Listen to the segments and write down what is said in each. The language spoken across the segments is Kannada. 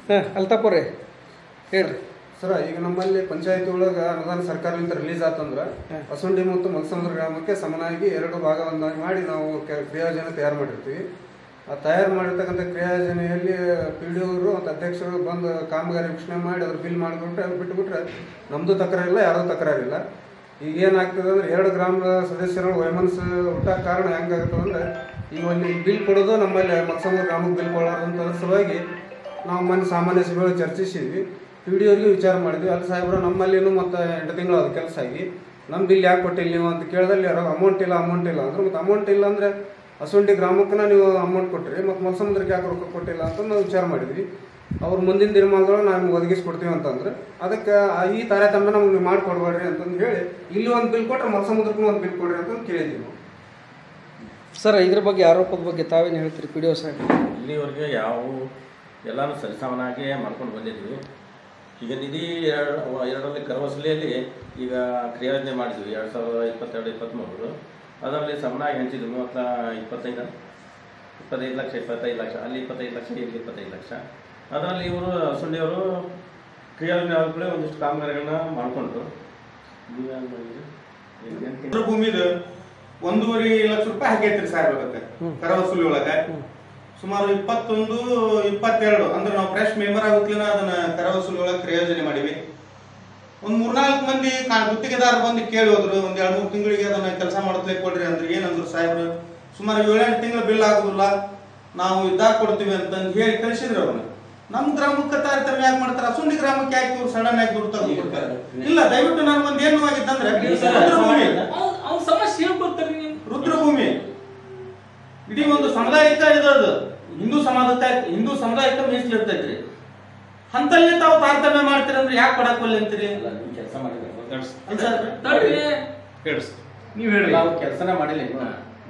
ಹಾಂ ಅಲ್ತಾಪುರಿ ಹೇಳ್ರಿ ಸರ ಈಗ ನಮ್ಮಲ್ಲಿ ಪಂಚಾಯತಿ ಒಳಗ ಅನುದಾನ ಸರ್ಕಾರದಿಂದ ರಿಲೀಸ್ ಆತಂದ್ರ ಹೊಸಂಡಿ ಮತ್ತು ಮಲ್ಸಮುದ್ರ ಗ್ರಾಮಕ್ಕೆ ಸಮನಾಗಿ ಎರಡು ಭಾಗವನ್ನಾಗಿ ಮಾಡಿ ನಾವು ಕೆ- ಕ್ರಿಯಾಯೋಜನೆ ತಯಾರು ಮಾಡಿರ್ತೀವಿ ಆ ತಯಾರು ಮಾಡಿರ್ತಕ್ಕಂಥ ಕ್ರಿಯಾಯೋಜನೆಯಲ್ಲಿ ಪಿ ಡಿ ಅವರು ಮತ್ತು ಅಧ್ಯಕ್ಷರು ಬಂದು ಕಾಮಗಾರಿ ವೀಕ್ಷಣೆ ಮಾಡಿ ಅದ್ರ ಬಿಲ್ ಮಾಡಿಕೊಟ್ರೆ ಅವ್ರು ಬಿಟ್ಟುಬಿಟ್ರೆ ನಮ್ಮದು ತಕರಾರಿಲ್ಲ ಯಾರ್ದು ತಕರಾರಿಲ್ಲ ಈಗ ಏನಾಗ್ತದೆ ಅಂದ್ರೆ ಎರಡು ಗ್ರಾಮದ ಸದಸ್ಯರು ವೈಮನ್ಸ್ ಹುಟ್ಟಾಕ ಕಾರಣ ಹೆಂಗಾಗ್ತದೆ ಅಂದ್ರೆ ಈಗ ಒಂದು ಬಿಲ್ ಕೊಡೋದು ನಮ್ಮಲ್ಲಿ ಮಲ್ಸಮುದ್ರ ಗ್ರಾಮಕ್ಕೆ ಬಿಲ್ ಕೊಡೋದಂತ ಸಲುವಾಗಿ ನಾವು ಮೊನ್ನೆ ಸಾಮಾನ್ಯ ಸಭೆಗಳು ಚರ್ಚಿಸಿದ್ವಿ ಪಿ ಡಿ ಅವ್ರಿಗೆ ವಿಚಾರ ಮಾಡಿದ್ವಿ ಅಲ್ಲಿ ಸಾಹೇಬ್ರು ನಮ್ಮಲ್ಲಿನೂ ಮತ್ತು ಎಂಟು ತಿಂಗಳು ಅದು ಕೆಲಸ ಆಗಿ ನಮ್ಮ ಬಿಲ್ ಯಾಕೆ ಕೊಟ್ಟಿಲ್ಲ ನೀವು ಅಂತ ಕೇಳಿದಲ್ಲಿ ಯಾರೋ ಅಮೌಂಟ್ ಇಲ್ಲ ಅಮೌಂಟ್ ಇಲ್ಲ ಅಂದ್ರೆ ಮತ್ತು ಅಮೌಂಟ್ ಇಲ್ಲ ಅಂದರೆ ಹಸುಂಡಿ ಗ್ರಾಮಕ್ಕೆ ನೀವು ಅಮೌಂಟ್ ಕೊಟ್ಟಿರಿ ಮತ್ತು ಮಲ್ಸಮುದ್ರಕ್ಕೆ ಯಾಕೆ ರೊಕ್ಕ ಕೊಟ್ಟಿಲ್ಲ ಅಂತ ನಾವು ವಿಚಾರ ಮಾಡಿದ್ವಿ ಅವ್ರು ಮುಂದಿನ ದಿನಮಾನದೊಳಗೆ ನಾವು ನಿಮ್ಗೆ ಒದಗಿಸ್ಕೊಡ್ತೀವಿ ಅಂತಂದ್ರೆ ಅದಕ್ಕೆ ಆ ಈ ತಾರತಮ್ಯ ನಮ್ಗೆ ನೀವು ಮಾಡಿಕೊಡ್ಬೇಡ್ರಿ ಅಂತಂದು ಹೇಳಿ ಇಲ್ಲಿ ಒಂದು ಬಿಲ್ ಕೊಟ್ಟರೆ ಮಲ್ಸಮುದ್ರಕ್ಕೂ ಒಂದು ಬಿಲ್ ಕೊಡ್ರಿ ಅಂತಂದು ಕೇಳಿದ್ವಿ ನಾವು ಸರ್ ಇದ್ರ ಬಗ್ಗೆ ಆರೋಪದ ಬಗ್ಗೆ ತಾವೇನು ಹೇಳ್ತೀರಿ ಪಿ ಡಿ ಒ ಸಾಹೇಬ್ ಇಲ್ಲಿವರೆಗೆ ಯಾವ ಎಲ್ಲಾನು ಸರಿಸಮನಾಗಿ ಮಾಡ್ಕೊಂಡು ಬಂದಿದ್ವಿ ಈಗ ನಿಧಿ ಎರಡು ಎರಡರಲ್ಲಿ ಕರವಸಲಿಯಲ್ಲಿ ಈಗ ಕ್ರಿಯಾಯೋಜನೆ ಮಾಡಿದ್ವಿ ಎರಡು ಸಾವಿರದ ಇಪ್ಪತ್ತೆರಡು ಇಪ್ಪತ್ತ್ಮೂರು ಅದರಲ್ಲಿ ಸಮನಾಗಿ ಹಂಚಿದ್ವಿ ಮೂವತ್ತ ಇಪ್ಪತ್ತೈದು ಇಪ್ಪತ್ತೈದು ಲಕ್ಷ ಇಪ್ಪತ್ತೈದು ಲಕ್ಷ ಅಲ್ಲಿ ಇಪ್ಪತ್ತೈದು ಲಕ್ಷ ಇಲ್ಲಿ ಇಪ್ಪತ್ತೈದು ಲಕ್ಷ ಅದರಲ್ಲಿ ಇವರು ಸುಂಡಿಯವರು ಕ್ರಿಯಾಯೋಜನೆ ಆದ್ಮೇಲೆ ಒಂದಿಷ್ಟು ಕಾಮಗಾರಿಗಳನ್ನ ಮಾಡಿಕೊಂಡ್ರು ನೀವೇನು ಮಾಡಿದ್ರಿ ಏನ್- ಇದ್ರ ಭೂಮಿದು ಒಂದೂವರೆ ಲಕ್ಷ ರೂಪಾಯಿ ಹಾಕೈತ್ರಿ ಸಾಹೇಬ್ ಅದಕ್ಕೆ ಕರ ವಸೂಲಿ ಒಳಗ ಸುಮಾರು ಇಪ್ಪತ್ತೊಂದು ಇಪ್ಪತ್ತೆರಡು ಅಂದ್ರೆ ನಾವು ಫ್ರೆಶ್ ಮೆಂಬರ್ ಆಗುತ್ತಲಿನ ಅದನ್ನ ಕರ ವಸೂಲಿ ಒಳಗೆ ಕ್ರಿಯೋಜನೆ ಮಾಡಿವಿ ಒಂದ್ ಮೂರ್ನಾಲ್ಕು ಮಂದಿ ಕಾ- ಗುತ್ತಿಗೆದಾರ ಬಂದು ಕೇಳಿ ಹೋದ್ರು ಒಂದ್ ಎರಡ್ ಮೂರು ತಿಂಗಳಿಗೆ ಅದನ್ನ ಕೆಲಸ ಮಾಡತ್ಲೇ ಕೊಡ್ರಿ ಅಂದ್ರೆ ಏನಂದ್ರು ಸಾಹೇಬ್ರು ಸುಮಾರು ಏಳೆಂಟು ತಿಂಗಳು ಬಿಲ್ ಆಗುದಿಲ್ಲ ನಾವು ಇದ್ದಾಗ ಕೊಡ್ತೀವಿ ಅಂತಂದು ಹೇಳಿ ಕಳಿಸಿದ್ರು ಅವ್ರನ್ನ ನಮ್ ಗ್ರಾಮಕ್ಕೆ ತಾರತಮ್ಯ ಯಾಕೆ ಮಾಡ್ತಾರೆ ಅಸುಂಡಿ ಗ್ರಾಮಕ್ಕೆ ಯಾಕೆ ಇವ್ರು ಸಡನ್ ಆಗಿ ದುಡ್ಡು ತಗೊಂಡು ಕೊಡ್ತಾರೆ ಇಲ್ಲ ದಯವಿಟ್ಟು ನಾನು ಒಂದ್ ಏನು ಆಗಿತ್ತಂದ್ರೆ ರುದ್ರಭೂಮಿ ಅವ್ನ ಸಮಸ್ಯೆ ಹೇಳ್ಕೊಡ್ತಾರೆ ನೀವು ರುದ್ರಭೂಮಿ ಇಡೀ ಒಂದು ಸಮುದಾಯಕ್ಕ ಇದು ಅದು ಹಿಂದೂ ಸಮಾಜಕ್ಕೆ ಹಿಂದೂ ಸಮುದಾಯಕ್ಕೆ ಮೀಸಲಿರ್ತೈತ್ರಿ ಅಂತಲ್ಲಿ ತಾವು ತಾರತಮ್ಯ ಮಾಡ್ತೀರಿ ಅಂದ್ರೆ ಯಾಕೆ ಕೊಡಕ್ ಅಂತೀರಿ ಕೆಲಸ ಮಾಡಿದ್ರು ಅಲ್ಲ ಸರ್? ತಡ್ರಿ ಕೇಳಿಸ್ ನೀವ್ ಹೇಳ್ರಿ ನಾವು ಕೆಲಸನೇ ಮಾಡಿಲ್ಲ ಇನ್ನು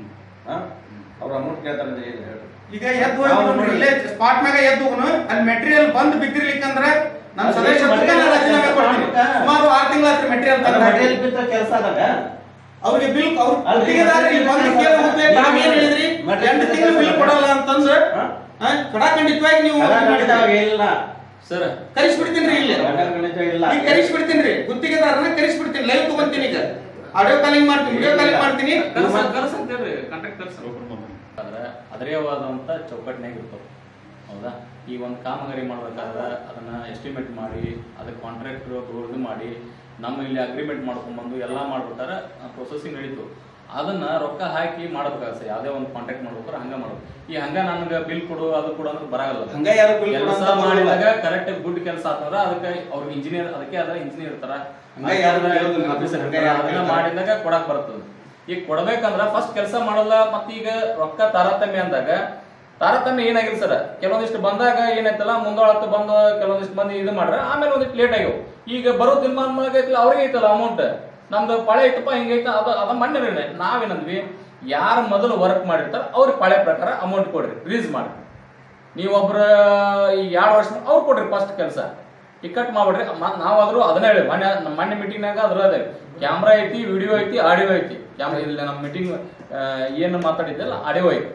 ಅವ್ರ ಅಮೌಂಟ್ ಕೇಳ್ತಾರೆ ಅಂದ್ರೆ ಏನು ಹೇಳಿ ಈಗ ಎದ್ದು ಹೋಗಿ ಇಲ್ಲೇ ಸ್ಪಾಟ್ ಮ್ಯಾಗ ಎದ್ದು ಹೋಗುನು ಅಲ್ಲಿ ಮೆಟೀರಿಯಲ್ ಬಂದ್ ಬಿದ್ದಿರ್ಲಿಕ್ಕಂದ್ರ ನಮ್ಮ ಸದಸ್ಯರಿಗೆ ನಾನು ರಾಜೀನಾಮೆ ಕೊಡ್ತೀನಿ ಸುಮಾರು ಆರು ತಿಂಗಳ ಮೆಟೀರಿಯಲ್ ಕೆಲಸ ಆದಾಗ ಅವ್ರಿಗೆ ಬಿಲ್ ಅವ್ರ ಗುತ್ತಿಗೆದಾರರಿಗೆ ಬಂದು ಕೇಳಿ ಹೋಗ್ಲೇ ತಾವ್ ಏನ್ ಹೇಳಿದ್ರಿ ಎಂಟು ತಿಂಗಳು ಬಿಲ್ ಕೊಡಲ್ಲ ಅಂತಂದ್ರೆ ಆ, ಕಡಾಖಂಡಿತವಾಗಿ ನೀವು ಇಲ್ಲ ಸರ್ ಕಳಿಸ್ಬಿಡ್ತೀನಿ ಇಲ್ಲಿ ಇಲ್ಲ ಈಗ ಕಳಿಸ್ಬಿಡ್ತೀನಿ ಗುತ್ತಿಗೆದಾರನ ಕಳಿಸ್ಬಿಡ್ತೀನಿ ಲೈವ್ ತಗೊಂತೀನಿ ಈಗ ಆಡಿಯೋ ಕಾಲಿಂಗ್ ಮಾಡ್ತೀನಿ ವಿಡಿಯೋ ಕಾಲಿಂಗ್ ಮಾಡ್ತೀನಿ ಕರ್ಸ ಕರ್ಸ ಅಂತ ಹೇಳ್ರಿ ಕಾಂಟ್ರಾಕ್ಟ್ ಕರ್ಸ ಆದ್ರೆ ಅದರೇವಾದಂಥ ಚೌಕಟ್ಟಿನಾಗ ಇರ್ತವೆ ಹೌದಾ ಈ ಒಂದು ಕಾಮಗಾರಿ ಮಾಡ್ಬೇಕಾದ್ರೆ ಅದನ್ನ ಎಸ್ಟಿಮೇಟ್ ಮಾಡಿ ಅದಕ್ಕೆ ಕಾಂಟ್ರಾಕ್ಟರ್ ಇದು ಮಾಡಿ ನಮ್ಮ ಇಲ್ಲಿ ಅಗ್ರಿಮೆಂಟ್ ಮಾಡ್ಕೊಂಡ್ಬಂದು ಎಲ್ಲ ಮಾಡ್ಬಿಟ್ಟಾರೆ ಪ್ರೊಸೆಸಿಂಗ್ ನಡೀತು ಅದನ್ನ ರೊಕ್ಕ ಹಾಕಿ ಮಾಡ್ಬೇಕಾಗತ್ತೆ ಯಾವುದೇ ಒಂದು ಕಾಂಟ್ರಾಕ್ಟ್ ಮಾಡ್ಬೇಕಾದ್ರೆ ಹಂಗ ಮಾಡ್ಬೇಕು ಈ ಹಂಗ ನನಗೆ ಬಿಲ್ ಕೊಡು ಅದು ಕೊಡು ಅಂದ್ರೆ ಬರಲ್ಲ ಹಂಗ ಯಾರು bill ಕೊಡು ಕೆಲಸ ಅಂತ ಬರಲ್ಲ. ಮಾಡಿದಾಗ ಕರೆಕ್ಟ್ ಗುಡ್ ಕೆಲಸ ಆತಂದ್ರ ಅದಕ್ಕೆ ಅವ್ರಿಗೆ ಇಂಜಿನಿಯರ್ ಅದಕ್ಕೆ ಅದ ಇಂಜಿನಿಯರ್ ಇರ್ತಾರ ಹಂಗ ಯಾರು ಕೇಳೋದಿಲ್ಲ. ಆಫೀಸರ್ ಹಂಗ ಇರ್ತಾರ ಯಾರು ಅದನ್ನ ಕೇಳ್ತಾರೆ? ಮಾಡಿದಾಗ ಕೊಡಕ್ ಬರ್ತದ ಈಗ ಕೊಡ್ಬೇಕಂದ್ರ ಫಸ್ಟ್ ಕೆಲಸ ಮಾಡಲ್ಲ ಮತ್ತ ಈಗ ರೊಕ್ಕ ತಾರತಮ್ಯ ಅಂದಾಗ ತಾರತಮ್ಯ ಏನಾಗಿಲ್ಲ ಸರ್ ಕೆಲವೊಂದಿಷ್ಟು ಬಂದಾಗ ಏನಾಯ್ತಲ್ಲ ಮುಂದೊಳತ್ತು ಬಂದು ಕೆಲವೊಂದಿಷ್ಟು ಮಂದಿ ಇದು ಮಾಡ್ರ ಆಮೇಲೆ ಒಂದಿಷ್ಟು ಲೇಟ್ ಆಗ್ಯಾವ ಈಗ ಬರೋ ತೀರ್ಮಾನ ಐತಲ್ಲ ಅವ್ರಿಗೆ ಐತಲ್ಲ ಅಮೌಂಟ್ ನಮ್ದು ಪಳೆ ಐತಪ್ಪ ಹಿಂಗೈತ ಅದ ಅದ ಮಣ್ಣೆ ನಾವೇನಂದ್ವಿ ಯಾರು ಮೊದಲು ವರ್ಕ್ ಮಾಡಿರ್ತಾರ ಅವ್ರಿಗೆ ಪಳೆ ಪ್ರಕಾರ ಅಮೌಂಟ್ ಕೊಡ್ರಿ ರಿಲೀಸ್ ಮಾಡಿ ನೀವೊಬ್ರ ಈ ಎರಡು ವರ್ಷ ಅವ್ರು ಕೊಡ್ರಿ ಫಸ್ಟ್ ಕೆಲಸ ಟಿಕೆಟ್ ಮಾಡ್ಬಿಡ್ರಿ ಮ- ನಾವಾದ್ರೂ ಅದನ್ನ ಹೇಳಿ ಮೊನ್ನೆ ನಮ್ಮ ಮೊನ್ನೆ ಮೀಟಿಂಗ್ನಾಗ ಅದ್ರ ಅದೇ ಕ್ಯಾಮ್ರಾ ಐತಿ ವಿಡಿಯೋ ಐತಿ ಆಡಿಯೋ ಐತಿ ಕ್ಯಾಮ್ರಾ ಇಲ್ಲ ನಮ್ಮ ಮೀಟಿಂಗ್ ಏನು ಮಾತಾಡಿದ್ದಲ್ಲ ಆಡಿಯೋ ಐತಿ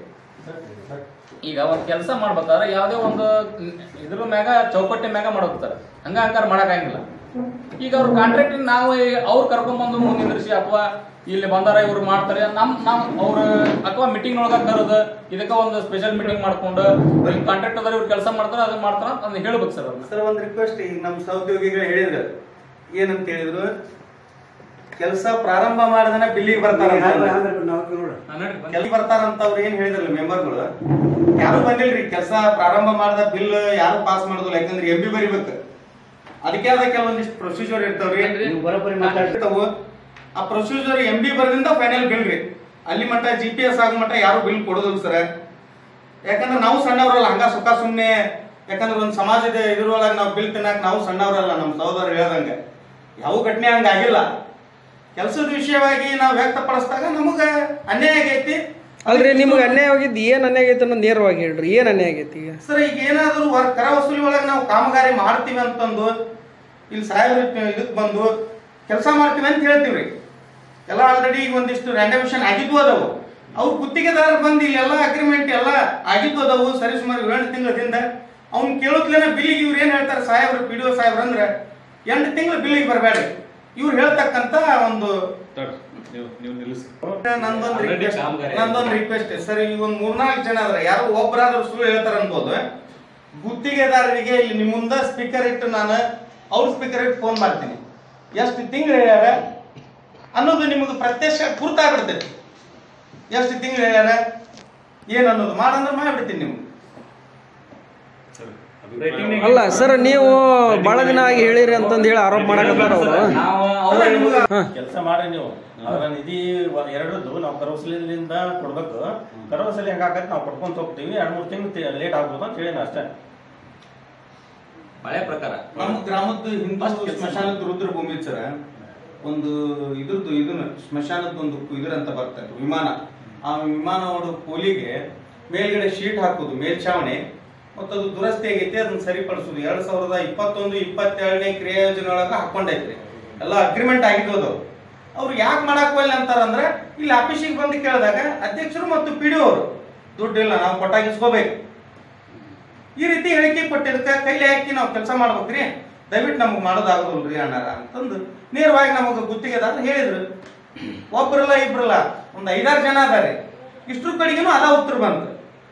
ಈಗ ಒಂದು ಕೆಲಸ ಮಾಡ್ಬೇಕಾದ್ರೆ ಯಾವುದೇ ಒಂದು ಇದ್ರ ಮ್ಯಾಗ ಚೌಕಟ್ಟಿ ಮ್ಯಾಗ ಮಾಡೋಗ್ತಾರೆ ಹಂಗ ಹಂಗಾರ ಮಾಡಕ್ಕಾಗಿಲ್ಲ ಈಗ ಅವ್ರ ಕಾಂಟ್ರಾಕ್ಟ್ ನಾವು ಅವ್ರು ಕರ್ಕೊಂಡ್ಬಂದು ಮುಂದೆ ನಿಂದ್ರಿಸಿ ಅಥವಾ ಇಲ್ಲಿ ಬಂದಾರ ಇವ್ರು ಮಾಡ್ತಾರೆ ನಮ್ ನಮ್ ಅವ್ರ ಅಥವಾ ಮೀಟಿಂಗ್ ಒಳಗ ಕರೆದು ಇದಕ್ಕ ಒಂದು ಸ್ಪೆಷಲ್ ಮೀಟಿಂಗ್ ಮಾಡ್ಕೊಂಡು ಕಾಂಟ್ರಾಕ್ಟ್ ಅದಾರ ಇವ್ರು ಕೆಲಸ ಮಾಡ್ತಾರ ಅದನ್ನ ಮಾಡ್ತಾರ ಅಂತ ಅದನ್ನ ಹೇಳ್ಬೇಕು ಸರ್ ಅವ್ರನ್ನ ಸರ್ ಒಂದು ರಿಕ್ವೆಸ್ಟ್ ಈಗ ನಮ್ಮ ಸಹೋದ್ಯೋಗಿಗಳು ಹೇಳಿದ್ರು ಏನಂತ ಹೇಳಿದ್ರು ಕೆಲಸ ಪ್ರಾರಂಭ ಮಾಡಿದನ ಬಿಲ್ಲಿಗೆ ಬರ್ತಾರ ಕೆಲ್ ಬರ್ತಾರಂತ ಅವ್ರು ಏನ್ ಹೇಳಿದ್ರಲ್ಲ ಮೆಂಬರ್ಗಳು ಯಾರು ಬಂದಿಲ್ರಿ ಕೆಲಸ ಪ್ರಾರಂಭ ಮಾಡ್ದ ಬಿಲ್ ಯಾರು ಪಾಸ್ ಮಾಡೋದಿಲ್ಲ ಯಾಕಂದ್ರೆ ಎಂ ಬಿ ಬರಿಬೇಕು ಅದಕ್ಕೆ ಆದ ಕೆಲವೊಂದಿಷ್ಟು ಪ್ರೊಸೀಜರ್ ಇರ್ತಾವ್ರಿ ಇರ್ತಾವು ಆ ಪ್ರೊಸೀಜರ್ ಎಂ ಬಿ ಬರದಿಂದ ಫೈನಲ್ ಬಿಲ್ ರೀ ಅಲ್ಲಿ ಮಟ್ಟ ಜಿ ಪಿ ಎಸ್ ಆಗೋ ಮಟ್ಟ ಯಾರು ಬಿಲ್ ಕೊಡೋದಿಲ್ಲ ಸರ್ ಯಾಕಂದ್ರೆ ನಾವು ಸಣ್ಣವರಲ್ಲ ಹಂಗ ಸುಖ ಸುಮ್ನೆ ಯಾಕಂದ್ರೆ ಒಂದು ಸಮಾಜದ ಇದ್ರೊಳಗೆ ನಾವು ಬಿಲ್ ತಿನ್ನಾಕ ನಾವು ಸಣ್ಣವರಲ್ಲ ನಮ್ಮ ಸಹೋದರ ಹೇಳ್ದಂಗೆ ಯಾವ ಘಟನೆ ಹಂಗ ಆಗಿಲ್ಲ ಕೆಲಸದ ವಿಷಯವಾಗಿ ನಾವು ವ್ಯಕ್ತಪಡಿಸಿದಾಗ ನಮಗ ಅನ್ಯಾಯ ಆಗೈತಿ ಅಲ್ರಿ ನಿಮ್ಗೆ ಅನ್ಯಾಯ ಆಗಿದ್ದು ಏನು ಅನ್ಯಾಯ ಆಗೈತೆ ಅನ್ನೋದು ನೇರವಾಗಿ ಹೇಳ್ರಿ ಏನು ಅನ್ಯಾಯ ಆಗೈತಿ ಈಗ ಸರ್ ಈಗ ಏನಾದರೂ ವರ್- ಕರ ವಸೂಲಿ ಒಳಗೆ ನಾವು ಕಾಮಗಾರಿ ಮಾಡ್ತೀವಿ ಅಂತಂದು ಇಲ್ಲಿ ಸಾಹೇಬ್ರ ಇದಕ್ಕೆ ಬಂದು ಕೆಲಸ ಮಾಡ್ತೀವಿ ಅಂತ ಹೇಳ್ತೀವ್ರಿ ಎಲ್ಲ ಆಲ್ರೆಡಿ ಈಗ ಒಂದಿಷ್ಟು ರ್ಯಾಂಡಮಿಷನ್ ಆಗಿದ್ವು ಅದಾವು ಅವ್ರು ಗುತ್ತಿಗೆದಾರರು ಬಂದು ಇಲ್ಲೆಲ್ಲ ಅಗ್ರಿಮೆಂಟ್ ಎಲ್ಲ ಆಗಿದ್ದು ಅದಾವು ಸರಿ ಸುಮಾರು ಏಳು ತಿಂಗಳದಿಂದ ಅವ್ನ್ ಕೇಳೋದ್ಲೇನ ಬಿಲ್ಲಿಗೆ ಇವ್ರು ಏನ್ ಹೇಳ್ತಾರೆ ಸಾಹೇಬ್ರು ಪಿ ಡಿ ಒ ಸಾಹೇಬ್ರು ಅಂದ್ರೆ ಎಂಟು ತಿಂಗಳು ಬಿಲ್ಲಿಗೆ ಬರಬೇಡ ಇವ್ರು ಹೇಳ್ತಕ್ಕಂತ ಒಂದು ನಂದೊಂದು ರಿಕ್ವೆಸ್ಟ್ ನಂದೊಂದು ರಿಕ್ವೆಸ್ಟ್ ಸರ್ ಈ ಒಂದ್ ಮೂರ್ನಾಲ್ಕು ಜನ ಅದ್ರ ಯಾರೋ ಒಬ್ಬರಾದ್ರೂ ಸುಳ್ಳು ಹೇಳ್ತಾರ ಅನ್ಬೋದು ಗುತ್ತಿಗೆದಾರರಿಗೆ ಇಲ್ಲಿ ನಿಮ್ಮ ಮುಂದೆ ಸ್ಪೀಕರ್ ಇಟ್ಟು ನಾನು ಅವ್ರ ಸ್ಪೀಕರ್ ಇಟ್ಟು ಫೋನ್ ಮಾಡ್ತೀನಿ ಎಷ್ಟು ತಿಂಗಳು ಹೇಳ್ಯಾರ ಅನ್ನೋದು ನಿಮಗೆ ಪ್ರತ್ಯಕ್ಷ ಗುರ್ತಾಗ್ಬಿಡ್ತೈತಿ ಎಷ್ಟು ತಿಂಗಳು ಹೇಳ್ಯಾರ ಏನ್ ಅನ್ನೋದು ಮಾಡಂದ್ರೆ ಮಾಡ್ಬಿಡ್ತೀನಿ ನಿಮ್ಗೆ ಅಲ್ಲ ಸರ್ ನೀವು ಬಹಳ ದಿನ ಆಗಿ ಹೇಳಿರಿ ಅಂತಂದು ಹೇಳಿ ಆರೋಪ ಮಾಡಕತ್ತಾರ ಅವರು ನಾವು ಅವ್ರ ಕೆಲಸ ಮಾಡ್ರಿ ನೀವು ಅದರ ನಿಧಿ ವ- ಎರಡರದ್ದು ನಾವು ಕರವಸಲಿಂದ ಕೊಡ್ಬೇಕು ಕರವಸಲಿ ಹೆಂಗಾಕತ್ ನಾವು ಕೊಡ್ಕೊಂತ ಹೋಗ್ತೀವಿ ಎರಡ್ ಮೂರು ತಿಂಗಳು ಲೇಟ್ ಆಗ್ಬೋದು ಅಂತ ಹೇಳಿ ಅಷ್ಟೇ ಮಳೆ ಪ್ರಕಾರ ನಮ್ಮ ಗ್ರಾಮದ್ದು ಹಿಂದೂ First ಕೆಲ್ಸ. ಸ್ಮಶಾನದ ರುದ್ರ ಭೂಮಿ ಸರ ಒಂದು ಇದ್ರದ್ದು ಇದನ್ನ ಸ್ಮಶಾನದ ಒಂದು ಇದ್ರಂತ ಬರ್ತಾ ಇತ್ತು ವಿಮಾನ ಆ ವಿಮಾನ ಓಡೋ ಪೋಲಿಗೆ ಮೇಲ್ಗಡೆ ಶೀಟ್ ಹಾಕೋದು ಮೇಲ್ಛಾವಣಿ ಮತ್ತು ಅದು ದುರಸ್ತಿ ಆಗೈತಿ ಅದನ್ನ ಸರಿಪಡಿಸೋದು ಎರಡ್ ಸಾವಿರದ ಇಪ್ಪತ್ತೊಂದು ಇಪ್ಪತ್ತೆರಡನೇ ಕ್ರಿಯಾ ಯೋಜನೆ ಒಳಗ ಹಾಕೊಂಡೈತ್ರಿ ಎಲ್ಲ ಅಗ್ರಿಮೆಂಟ್ ಆಗಿದ್ದು ಅದು ಅವ್ರು ಯಾಕೆ ಮಾಡಕ್ ಒಲ್ಲೆ ಅಂತಾರಂದ್ರೆ ಇಲ್ಲಿ ಆಫೀಸಿಗೆ ಬಂದು ಕೇಳಿದಾಗ ಅಧ್ಯಕ್ಷರು ಮತ್ತು ಪಿ ಡಿ ಅವರು ದುಡ್ಡಿಲ್ಲ ನಾವು ಕೊಟ್ಟಾಗಿಸ್ಕೋಬೇಕು ಈ ರೀತಿ ಹೇಳಿಕೆ ಕೊಟ್ಟಿದ್ದಕ್ಕೆ ಕೈಲಿ ಹಾಕಿ ನಾವು ಕೆಲಸ ಮಾಡ್ಬೇಕ್ರಿ ದಯವಿಟ್ಟು ನಮಗೆ ಮಾಡೋದಾಗೋದಿಲ್ರಿ ಅಣ್ಣಾರ ಅಂತಂದು ನೇರವಾಗಿ ನಮಗೆ ಗುತ್ತಿಗೆದಾರ ಹೇಳಿದ್ರು ಒಬ್ರಲ್ಲ ಇಬ್ರಲ್ಲ ಒಂದು ಐದಾರು ಜನ ಅದಾರೆ ಇಷ್ಟ್ರ ಕಡೆಗೂ ಅದ ಉತ್ತರ ಬಂತು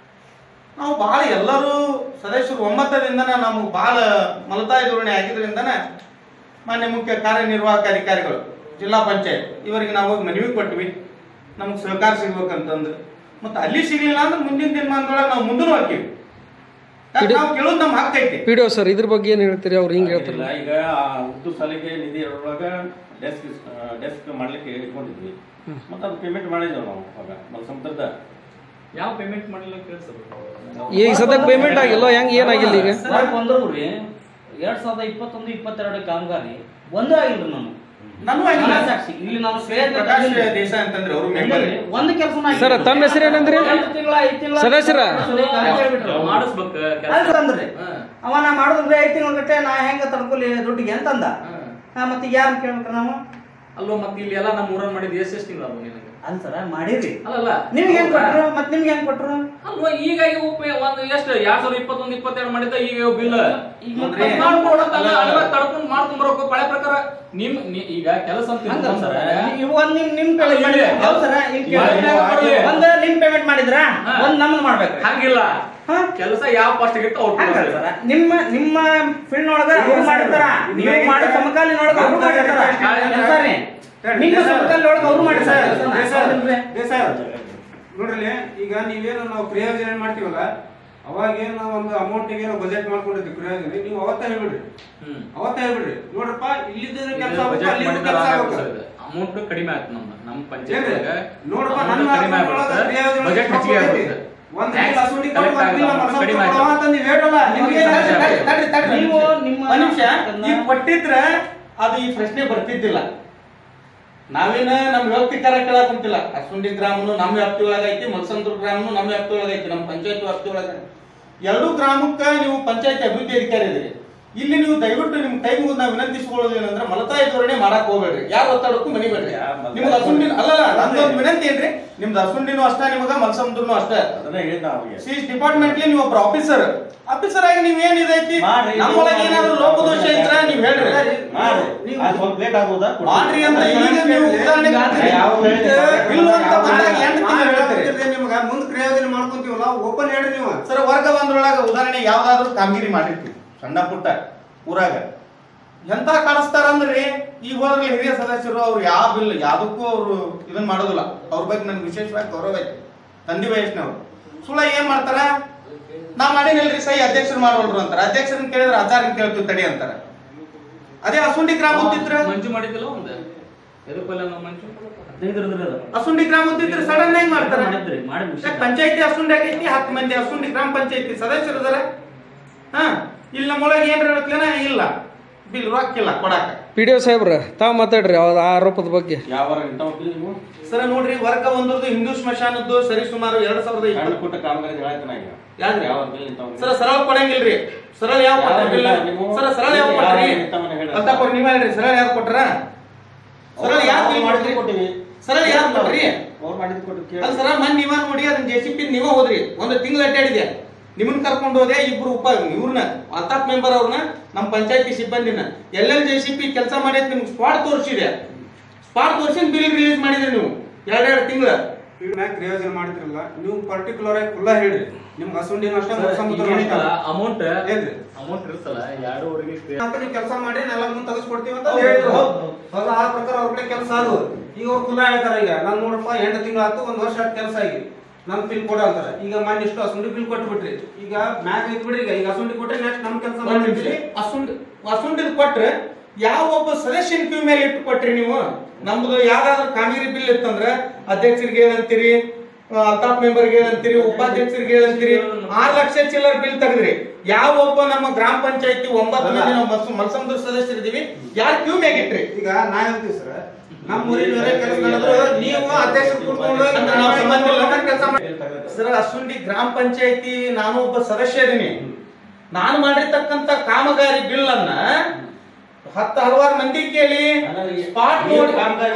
ನಾವು ಬಹಳ ಎಲ್ಲರೂ ಸದಸ್ಯರು ಒಮ್ಮತದಿಂದನ ನಮಗೆ ಬಹಳ ಮಲತಾಯಿ ಧೋರಣೆ ಆಗಿದ್ರಿಂದನ ಮಾನ್ಯ ಮುಖ್ಯ ಕಾರ್ಯನಿರ್ವಾಹಕ ಅಧಿಕಾರಿಗಳು ಜಿಲ್ಲಾ ಪಂಚಾಯತ್ ಇವರಿಗೆ ನಾವು ಹೋಗಿ ಮನವಿ ಕೊಟ್ವಿ ನಮಗೆ ಸಹಕಾರ ಸಿಗ್ಬೇಕಂತಂದು ಮತ್ತೆ ಅಲ್ಲಿ ಸಿಗ್ಲಿಲ್ಲ ಅಂದ್ರೆ ಮುಂದಿನ ದಿನಮಾನದೊಳಗೆ ನಾವು ಮುಂದೂ ಹಾಕಿವಿ ಯಾಕೆ ನಾವು ಕೇಳೋದು ನಮ್ಮ ಹಕ್ಕು ಐತಿ ಪಿ ಡಿ ಸರ್ ಇದ್ರ ಬಗ್ಗೆ ಏನು ಹೇಳ್ತೀರಿ ಅವ್ರು ಹಿಂಗೆ ಹೇಳ್ತಾರೆ ಇಲ್ಲ, ಈಗ ಆ ಉರ್ದು ಸಾಲಿಗೆ ನಿಧಿ ಒಳಗ ಡೆಸ್ಕ್ ಡೆಸ್ಕ್ ಮಾಡ್ಲಿಕ್ಕೆ ಇಟ್ಕೊಂಡಿದ್ವಿ ಮತ್ತೆ ಅದು ಪೇಮೆಂಟ್ ಮಾಡಿದ್ದೇವೆ ನಾವು ಅವಾಗ ಮಲ್ಸಮುದ್ರದ ಯಾವ ಪೇಮೆಂಟ್ ಮಾಡಿಲ್ಲ ಕೇಳಿಸ್ತಾರೆ ಈಗ ಸದ್ಯಕ್ಕೆ ಪೇಮೆಂಟ್ ಆಗಿಲ್ಲ ಹೆಂಗೆ ಏನಾಗಿಲ್ಲ ಈಗ ಹೊರಗೆ ಬಂದ್ರು ರೀ ಎರಡ್ ಸಾವಿರದ ಇಪ್ಪತ್ತೊಂದು ಇಪ್ಪತ್ತೆರಡು ಕಾಮಗಾರಿ ಒಂದೇ ಆಗಿಲ್ಲ ನಾನು ನಾನು ಆಗಿಲ್ಲ. ಸಾಕ್ಷಿ ಇಲ್ಲಿ ನಾನು ಪ್ರಕಾಶ್ ದೇಸಾಯಿ ಅಂತಂದ್ರೆ ಅವರು ಮೆಂಬರ್ ಒಂದು ಕೆಲಸ ಸರ್ ತಮ್ಮ ಹೆಸರು ಏನಂದ್ರಿ ತಿಂಗಳ ಐದು ತಿಂಗಳ ಸದಸ್ಯರ? ಮಾಡಿಸ್ಬೇಕು ಕೆಲ್ಸ. ಅಲ್ಲ ಅಂದ್ರಿ ಹಾ. ಅವ ನಾ ಮಾಡಿದ್ರಿ ಐದು ತಿಂಗಳ ಗಟ್ಟೆ ನಾ ಹೆಂಗ ತಡ್ಕೊಲಿ ದುಡ್ಡಿಗೆ ಅಂತಂದ ಹಾ. ಹಾ, ಮತ್ತೆ ಯಾರು ಕೇಳ್ಬೇಕ ನಾವು ಅಲ್ವಾ ಮತ್ತೆ ಇಲ್ಲಿ ಎಲ್ಲ ನಮ್ಮ ಊರನ್ನ ಮಾಡಿದ್ ಎಷ್ಟು ಎಷ್ಟು ತಿಂಗಳು ನಿನಗೆ ಅಲ್ಲ ಸರ ಮಾಡಿರಿ ಅಲ್ಲಲ್ಲ ನಿಮ್ಗೆ ಹೆಂಗ್ ಕೊಟ್ರು ಮತ್ತೆ ನಿಮ್ಗೆ ಹೆಂಗ್ ಕೊಟ್ರು ಅಲ್ವಾ ಈಗ ಇವು ಪೇ- ಒಂದು ಎಷ್ಟು ಎರಡ್ ಸಾವಿರದ ಇಪ್ಪತ್ತೊಂದು ಇಪ್ಪತ್ತೆರಡು ಮಾಡಿದ್ದ ಈಗ ಇವು ಬಿಲ್ ಈಗ ನೋಡ್ರಿ. ಮಾಡ್ಕೊಡತ್ತಲ್ಲ ಅಲ್ವಾ ತಡ್ಕೊಂಡು ಮಾಡ್ಕೊಂಡ್ ಬರೋಕು ಬಳೆ ಪ್ರಕಾರ ನಿಮ್ ನಿ- ಈಗ ಕೆಲಸ ಅಂತ ಹಂಗಲ್ಲ ಸರ್ ತಿಳ್ಕೊಂಡ್ರೆ ನೀವು ಒಂದ್ ನಿಮ್ ನಿಮ್ ಪೇಮೆಂಟ್ ಅಲ್ಲ, ಮಾಡಿದ್ರ ಇಲ್ಲಿ. ಹೌದ್ ಸರ ಇಲ್ಲಿ ಕೇಳಿ. ಇಲ್ಲಿ ಹಾಗೆ. ಒಂದ್ ನಿಮ್ ಪೇಮೆಂಟ್ ಮಾಡಿದ್ರ ಹಾ. ಒಂದ್ ನಮ್ದು ಮಾಡ್ಬೇಕ್ರಿ ಹಂಗಿಲ್ಲ ಹಾ? ಕೆಲಸ ಯಾವ ಫಸ್ಟ್ ಆಗಿತ್ತು ಅವ್ರು ಹಂಗಲ್ಲ ಸರ ನಿಮ್ಮ ನಿಮ್ಮ ಫೀಲ್ಡ್ ಒಳಗ ಅವ್ರು ಮಾಡಿರ್ತಾರ ನೀವು ಮಾಡೋ ಸಮಕಾಲೀನ ಒಳಗ ಅವ್ರು ಮಾಡಿರ್ತಾರ ಕೆಲ್ಸ ರೀ. ನಿಮ್ಮ ಸಮಕಾಲೀನ ಒಳಗ ಅವ್ರು ಮಾಡಿರ್ತಾರ ಕೆಲ್ಸನ. ಹೌದಿಲ್ರಿ? ನೋಡ್ರಿ ಈಗ ನೀವೇನು ನಾವು ಕ್ರಿಯಾಯೋಜನೆ ಮಾಡ್ತೀವಲ್ಲ ಅವಾಗೇನು ನಾವು ಒಂದು ಅಮೌಂಟಿಗೆ ನಾವು ಬಜೆಟ್ ಮಾಡ್ಕೊಂಡಿದ್ವಿ ಕ್ರಿಯಾಯೋಜನೆ ನೀವು ಅವತ್ತ ಹೇಳ್ಬಿಡ್ರಿ ಹ್ಮ್ ಅವತ್ತ ಹೇಳ್ಬಿಡ್ರಿ ನೋಡ್ರಪ್ಪ ಇಲ್ಲಿದ್ದ ಕೆಲಸ ಬಜೆಟ್ ಅಲ್ಲಿ ಮಾಡಿದ್ರೆ ಕೆಲಸ ಆಗುತ್ತೆ ಅಮೌಂಟ್ ಕಡಿಮೆ ಆಯ್ತು ನಮ್ಮ ನಮ್ಮ ಪಂಚಾಯತ್ ಏನ್ರಿ? ಒಳಗ ನೋಡಪ್ಪ amount ನನ್ನ ಕಡಿಮೆ ಅಕೌಂಟ್ ಒಳಗ ಆಗ್ಬಿಡುತ್ತೆ ಕ್ರಿಯಾಯೋಜನೆ ಬಜೆಟ್ ಹೆಚ್ಚಿಗೆ ಆಗುತ್ತೆ ಒಂದ್ Tax ತಿಂಗ್ಳು ಅಸುಂಡಿ collect ಕೊಡು, ಒಂದ್ ತಿಂಗ್ಳು ಆಗುತ್ತೆ, ಮಸಾಲೆ ಕಡಿಮೆ ಕೊಡು ಆಯ್ತು. ಅಂತ ನೀವ್ ಹೇಳಲ್ಲ ನಿಮ್ಗೆ ನಿಮ್ಗೆ ತಡ್ರಿ, ತಡ್ರಿ, ತಡ್ರಿ, ತಡ್ರಿ. ನೀವು ನಿಮ್ಮ ಒಂದ್ ನಿಮಿಷ ಈ ಕೊಟ್ಟಿದ್ರ ಅದು ಈ ಪ್ರಶ್ನೆ ಬರ್ತಿದ್ದಿಲ್ಲ ನಾವೇನ ನಮ್ ವ್ಯಾಪ್ತಿಕಾರ ಕೇಳಕ್ ಕುಂತಿಲ್ಲ ಅಸುಂಡಿ ಗ್ರಾಮನು ನಮ್ಮ ವ್ಯಾಪ್ತಿ ಒಳಗೈತಿ ಮಲ್ಸಂದ್ರ ಗ್ರಾಮನು ನಮ್ಮ ವ್ಯಾಪ್ತಿ ಒಳಗೈತಿ ನಮ್ಮ ಪಂಚಾಯತ್ ವ್ಯಾಪ್ತಿ ಒಳಗ ಎರಡೂ ಗ್ರಾಮಕ್ಕ ನೀವು ಪಂಚಾಯತ್ ಅಭಿವೃದ್ಧಿ ಅಧಿಕಾರಿ ಇದ್ರಿ ಇಲ್ಲಿ ನೀವು ದಯವಿಟ್ಟು ನಿಮ್ ಕೈ ಮುಗಿದು ನಾವು ವಿನಂತಿಸಿಕೊಳ್ಳೋದು ಏನಂದ್ರೆ ಮಲತಾಯಿ ಧೋರಣೆ ಮಾಡಕ್ ಹೋಗ್ಬೇಡ್ರಿ ಯಾರ ಒತ್ತಡಕ್ಕೂ ಮನಿಬೇಡ್ರಿ ನಿಮ್ಗೆ ಅಸುಂಡಿನ ಅಲ್ಲ ನಂದೊಂದು ವಿನಂತಿ ಏನ್ರಿ ನಿಮ್ದು ಅಸುಂಡಿನೂ ಅಷ್ಟ ನಿಮಗ ಮಲ್ಸಂದ್ರನು ಅಷ್ಟ ಅದನ್ನೇ ಹೇಳಿದ ಅವ್ರಿಗೆ ಸಿ ಡಿಪಾರ್ಟ್ಮೆಂಟ್ಲಿ ನೀವು ಒಬ್ರು ಆಫೀಸರ್ ಆಫೀಸರ್ ಆಗಿ ನೀವ್ ಏನ್ ಇದೈತಿ ಮಾಡ್ರಿ. ನಮ್ಮೊಳಗೆ ಏನಾದ್ರು ಲೋಪದೋಷ ಇದ್ರ ನೀವ್ ಹೇಳ್ರಿ ಮಾಡ್ರಿ ಅದು ಸ್ವಲ್ಪ ಲೇಟ್ ಆಗ್ಬೋದಾ ಮಾಡ್ರಿ ಅಂತ ಈಗ ನೀವು ಉದಾಹರಣೆಗೆ ಹೇಳ್ತೀರಿ. ಯಾವ ಹೇಳಿದೆ? ಇಲ್ಲ ಅಂತ ಬಂದಾಗ ಎಂಟು ತಿಂಗಳು ಹೇಳ್ತೀರಿ ನಿಮ್ಗ ಮುಂದ್ ಕ್ರಿಯಾಯೋಜನೆ ಮಾಡ್ಕೊಂತೀವಲ್ಲ ಓಪನ್ ಹೇಳ್ರಿ ನೀವು ಸರ್ ವರ್ಗ ಒಂದ್ರೊಳಗ ಉದಾಹರಣೆ ಯಾವ್ದಾದ್ರು ಕಾಮಗಿರಿ ಮಾಡಿರ್ತೀವಿ ಸಣ್ಣ ಪುಟ್ಟ ಊರಾಗ ಎಂತ ಕಾಣಿಸ್ತಾರಂದ್ರಿ ಈಗ ಹೋದ್ರೆ ಹಿರಿಯ ಸದಸ್ಯರು ಅವ್ರು ಯಾವ ಬಿಲ್ ಯಾವ್ದಕ್ಕೂ ಅವ್ರು ಇದನ್ನ ಮಾಡೋದಿಲ್ಲ ಅವ್ರ ಬಗ್ಗೆ ನನ್ಗೆ ವಿಶೇಷವಾಗಿ ಗೌರವ ಐತಿ ತಂದೆ ವಯಸ್ಸಿನವ್ರು ಸುಳ್ಳ ಏನ್ ಮಾಡ್ತಾರ ನಾ ಮಾಡಿನಿಲ್ರಿ ಸೈ ಅಧ್ಯಕ್ಷರು ಮಾಡೋಲ್ರು ಅಂತಾರ ಅಧ್ಯಕ್ಷರನ್ನ ಕೇಳಿದ್ರೆ ಆಚಾರ್ಯ ಕೇಳ್ತೀವಿ ತಡಿ ಅಂತಾರ ಅದೇ ಅಸುಂಡಿ ಗ್ರಾಮ ಅಂತಿದ್ರ ಮಂಜು ಮಾಡಿದ್ದಿಲ್ಲ ಒಂದು ಎದಕ್ಕಲ್ಲ ನಾವು ಮಂಜು ಹದಿನೈದು ಇರ್ದ್ರಿ ಅದು. ಅಸುಂಡಿ ಗ್ರಾಮ ಅಂತಿದ್ರೆ ಸಡನ್ ಆಗಿ ಮಾಡ್ತಾರ ಮಾಡಿದ್ರಿ ಮಾಡಿ ಮುಗಿಸಿ. ಪಂಚಾಯತಿ ಅಸುಂಡಿ ಆಗೈತಿ ಹತ್ತು ಮಂದಿ ಅಸುಂಡಿ ಗ್ರಾಮ ಪಂಚಾಯತಿ ಸದಸ್ಯರು ಅದಾರ ಹಾ ಇಲ್ಲಿ ನಮ್ಮೊಳಗೆ ಏನ್ರ ಹೇಳ್ತಲೇನ ಇಲ್ಲ ಬಿಲ್ ರೊಕ್ಕಿಲ್ಲ ಕೊಡಾಕ ಪಿ ಡಿ ಒ ಸಾಹೇಬ್ರ ತಾವು ಮಾತಾಡ್ರಿ ಅವ್ರ ಆ ಆರೋಪದ ಬಗ್ಗೆ ಯಾವ ಇಂಥ ವಕೀಲ ನೀವು ಸರ ನೋಡ್ರಿ ವರ್ಗ ಒಂದ್ರದ್ದು ಹಿಂದೂ ಸ್ಮಶಾನದ್ದು ಸರಿ ಸುಮಾರು ಎರಡ್ ಸಾವಿರದ ಸಣ್ಣ ಇಪ್ಪತ್ತು ಪುಟ್ಟ ಕಾಮಗಾರಿ ಹೇಳಾಯ್ತಾನ ಈಗ ಯಾವ್ದ್ರಿ? ಯಾವ ಬಿಲ್ ಇಂಥ ವಕೀಲ? ಸರ ಸರಳ ಕೊಡಂಗಿಲ್ರಿ ಸರಳ ಯಾವ ಕೊಟ್ರ ಯಾವ ಬಿಲ್ ಇಲ್ಲ, ನೀವು- ಸರ ಸರಳ ಯಾವ ಯಾವ ಕೊಟ್ರಿ ಇಂಥವನ್ನ ಹೇಳ್ರಿ. ಅಂತಪ್ಪ ನೀವ್ ಹೇಳ್ರಿ ಸರಳ ಯಾರು ಕೊಟ್ರ ಸರಳ ಯಾರು ಬಿಲ್ ಮಾಡಿದ್ರಿ ಕೊಟ್ಟಿವಿ ಸರಳ ಯಾರು ಕೊಟ್ರಿ ಅವ್ರು ಮಾಡಿದ್ ಕೊಟ್ಟು ಕೇಳಿ ಅಲ್ಲ ಸರ ಮನ್ ನೀವ ನೋಡಿ ಅದನ್ನ ಜೆ ಸಿ ಪಿ ನೀವ ಹೋದ್ರಿ ಒಂದು ತಿಂಗಳು ಅಡ್ಡಾಡಿದೆ ನಿಮ್ಮನ್ನ ಕರ್ಕೊಂಡು ಹೋದೆ ಇಬ್ರು ಉಪ ಇವ್ರನ್ನ ಅತಾಪ್ ಮೆಂಬರ್ ಅವ್ರನ್ನ ನಮ್ಮ ಪಂಚಾಯತಿ ಸಿಬ್ಬಂದಿನ L L J C P ಕೆಲಸ ಮಾಡಿ ನಿಮ್ಗೆ ಸ್ಪಾಟ್ ತೋರಿಸಿದೆ ಸ್ಪಾಟ್ ತೋರಿಸಿ ಬಿಲ್ ರಿಲೀಸ್ ಮಾಡಿದ್ರಿ ನೀವು ಎರಡೆರಡು ತಿಂಗಳ ಮ್ಯಾಗ ಕ್ರಿಯೋಜನ ಮಾಡ್ತಿರಲ್ಲ ನೀವು ಪರ್ಟಿಕ್ಯುಲರ್ ಆಗಿ ಕುಲ್ಲ ಹೇಳಿ ನಿಮ್ಗೆ ಹಸುಂಡಿನ ಅಷ್ಟೇ ಮತ್ತ ಸಮುದ್ರ ಅಷ್ಟೇ. ಅಮೌಂಟ್ ಏನ್ರಿ ಅಮೌಂಟ್ ಇರುತ್ತಲ್ಲ ಎರಡೂವರೆಗೆ ಅಂತ ನೀವು ಕೆಲಸ ಮಾಡಿ ನೆಲ ಮುಂದೆ ತೆಗೆಸ್ಕೊಡ್ತೀವಿ ಅಂತ ಹೇಳಿದ್ರು ಹೌದು ಆ ಪ್ರಕಾರ ಅವ್ರ ಕಡೆ ಕೆಲಸ ಅದು ಈಗ ಅವ್ರು ಕುಲ ಹೇಳ್ತಾರ ಈಗ ನಾನು ನೋಡಪ್ಪ ಎಂಟು ತಿಂಗಳು ಆಯ್ತು ಒಂದ್ ವರ್ಷ ಆಯ್ತು ಕೆಲಸ ಆಗಿ ನನ್ ಬಿಲ್ ಕೊಡ ಅಂತಾರ ಈಗ ಮೊನ್ನೆ ಇಷ್ಟು ಹಸುಂಡಿ ಬಿಲ್ ಕೊಟ್ಟು ಬಿಟ್ರಿ ಈಗ ಮ್ಯಾಗ ಐತ್ ಬಿಡ್ರಿ ಈಗ ಈಗ ಹಸುಂಡಿ ಕೊಟ್ರೆ ನೆಕ್ಸ್ಟ್ ನಮ್ ಕೆಲಸ ಮಾಡ್ತೀವಿ ಅಸುಂಡ್ ಅಸುಂಡಿದ್ ಕೊಟ್ರೆ ಯಾವ ಒಬ್ಬ ಸದಸ್ಯನ ಕ್ಯೂ ಮೇಲೆ ಇಟ್ಟು ಕೊಟ್ರಿ ನೀವು ನಮ್ದು ಯಾವ್ದಾದ್ರು ಕಾಮಗಾರಿ ಬಿಲ್ ಇತ್ತಂದ್ರ ಅಧ್ಯಕ್ಷರಿಗೆ ಏನಂತೀರಿ ಆ, ಅಲ್ತಾಫ್ ಮೆಂಬರ್ಗೆ ಏನಂತೀರಿ ಉಪಾಧ್ಯಕ್ಷರಿಗೆ ಏನಂತೀರಿ ಆರ್ ಲಕ್ಷ ಚಿಲ್ಲರ್ ಬಿಲ್ ತೆಗೆದ್ರಿ ಯಾವ ಒಬ್ಬ ನಮ್ಮ ಗ್ರಾಮ ಪಂಚಾಯತಿ ಒಂಬತ್ತು ಮಂದಿ ನಾವು ಮಲ್ಸ- ಮಲ್ಸಂದ್ರ ಸದಸ್ಯರಿದ್ದೀವಿ ಯಾರು ಕ್ಯೂ ಮ್ಯಾಗ ಇಟ್ರಿ ಈಗ ನಾ ಹೇಳ್ತೀವಿ ಸರ್ ನಮ್ಮ ಊರಿನ ಬೇರೆ ಕೆಲಸ ನಡೆದ್ರು ನೀವು ಅಧ್ಯಕ್ಷರು ಕೂತ್ಕೊಂಡು ನಾವು ಸಂಬಂಧ ಇಲ್ಲ. ಕೆಲಸ ಮಾಡಿ ಸರ್ ಅಸುಂಡಿ ಗ್ರಾಮ ಪಂಚಾಯತಿ ನಾನು ಒಬ್ಬ ಸದಸ್ಯ ಇದೀನಿ ನಾನು ಮಾಡಿರ್ತಕ್ಕಂತ ಕಾಮಗಾರಿ ಬಿಲ್ ಅನ್ನ ಹತ್ತು ಹಲವಾರು ಮಂದಿ ಕೇಳಿ ಸ್ಪಾಟ್ ನೋಡಿ